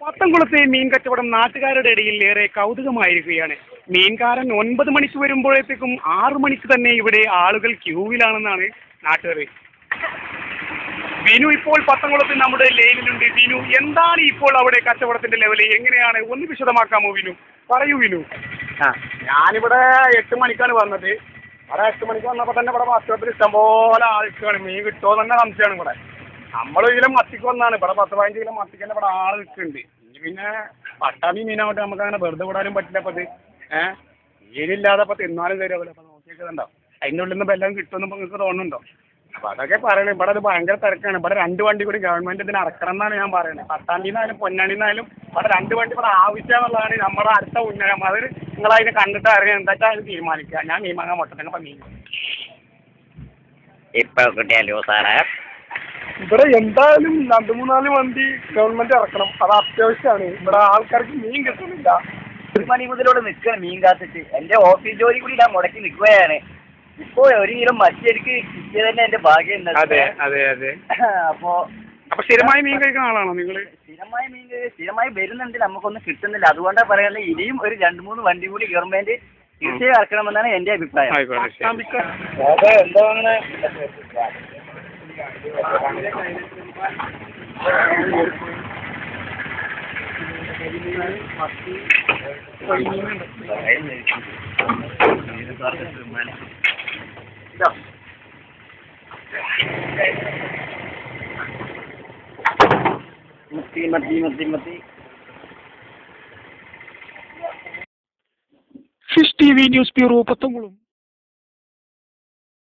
പത്തംകുളത്തെ മീൻ കച്ചവടം നാട്ടുകാരുടെ ഇടയിൽ ഏറെ കൗതുകമായിരിക്കുകയാണ് മീൻകാരൻ ഒൻപത് മണിക്ക് വരുമ്പോഴത്തേക്കും ആറു മണിക്ക് തന്നെ ഇവിടെ ആളുകൾ ക്യൂവിലാണെന്നാണ് നാട്ടുകാർ വിനു ഇപ്പോൾ പത്തംകുളത്ത് നമ്മുടെ ലൈനിലുണ്ട് വിനു എന്താണ് ഇപ്പോൾ അവിടെ കച്ചവടത്തിന്റെ ലെവല് എങ്ങനെയാണ് ഒന്ന് വിശദമാക്കാമോ വിനു പറയൂ വിനു ആ ഞാനിവിടെ എട്ട് മണിക്കാണ് വന്നത് അവിടെ എട്ട് മണിക്ക് വന്നപ്പോൾ തന്നെ ഇവിടെ പത്രത്തിൽ ഇഷ്ടംപോലെ ആൾക്കാണ് മീൻ കിട്ടുമോ തന്നെ സംശയമാണ് ഇവിടെ നമ്മൾ ഇതിലും മത്തിക്ക് വന്നാണ് ഇവിടെ പത്ത് പതിനഞ്ച് കിലോ മത്തിക്ക് തന്നെ ഇവിടെ ആൾ നിൽക്കുന്നുണ്ട് ഇനി പിന്നെ പട്ടാമി മീനാവട്ടെ നമുക്ക് അങ്ങനെ വെറുതെ വിടാനും പറ്റില്ല അപ്പോൾ അത് ഏഹ് മീനില്ലാതെ അപ്പോൾ തിന്നാലും തരുമല്ലോ അപ്പോൾ നോക്കിയൊക്കെ അതിൻ്റെ ഉള്ളിൽ നിന്ന് എല്ലാം കിട്ടുമെന്ന് ഇപ്പോൾ നിങ്ങൾക്ക് തോന്നുന്നുണ്ടോ അപ്പോൾ അതൊക്കെ പറയണേ ഇവിടെ അത് ഭയങ്കര തിരക്കാണ് ഇവിടെ രണ്ട് വണ്ടി കൂടി ഗവൺമെൻറ് ഇതിന് ഇറക്കണം എന്നാണ് ഞാൻ പറയുന്നത് പട്ടാണ്ടിന്നായാലും പൊന്നാണ്ടിന്നായാലും ഇവിടെ രണ്ട് വണ്ടി ഇവിടെ ആവശ്യമെന്നുള്ളതാണ് നമ്മുടെ അടുത്ത ഉന്നതം അത് നിങ്ങളതിനെ കണ്ടിട്ട് അറിയാം എന്താ വെച്ചാൽ അത് തീരുമാനിക്കുക ഞാൻ മീൻ വാങ്ങാൻ മുട്ടത്തന്നെ അപ്പം മീൻ ഇപ്പൊ കിട്ടിയല്ലോ സാറേ ഇവിടെ എന്തായാലും രണ്ട് മൂന്നാല് വണ്ടി ഗവൺമെൻറ് ഇറക്കണം അത് അത്യാവശ്യമാണ് ഇവിടെ ആൾക്കാർക്ക് മീൻ കിട്ടുന്നില്ല ഒരു മണി മുതലോട് നിൽക്കണം മീൻ കാത്തിട്ട് എന്റെ ഓഫീസ് ജോലി കൂടി ഞാൻ മുടക്കി നിൽക്കുകയാണ് ഇപ്പൊ ഒരു കിലോ മത്തി എനിക്ക് കിട്ടിയത് തന്നെ എന്റെ ഭാഗ്യം ഇന്നത്തെ. അതെ അതെ അതെ അപ്പോ അപ്പൊ സ്ഥിരമായി മീൻ കഴിക്കുന്ന ആളാണോ നിങ്ങൾ സ്ഥിരമായി മീൻ സ്ഥിരമായി വരുന്നുണ്ട് നമുക്കൊന്നും കിട്ടുന്നില്ല അതുകൊണ്ടാണ് പറയുന്നത് ഇനിയും ഒരു രണ്ട് മൂന്ന് വണ്ടി കൂടി ഗവൺമെന്റ് തീർച്ചയായും ഇറക്കണമെന്നാണ് എന്റെ അഭിപ്രായം ആയിക്കോട്ടെ ശരി. അതെ എന്താ അങ്ങനെ മത്തി മത്തി മത്തി മത്തി fish T V news bureau പത്തംകുളം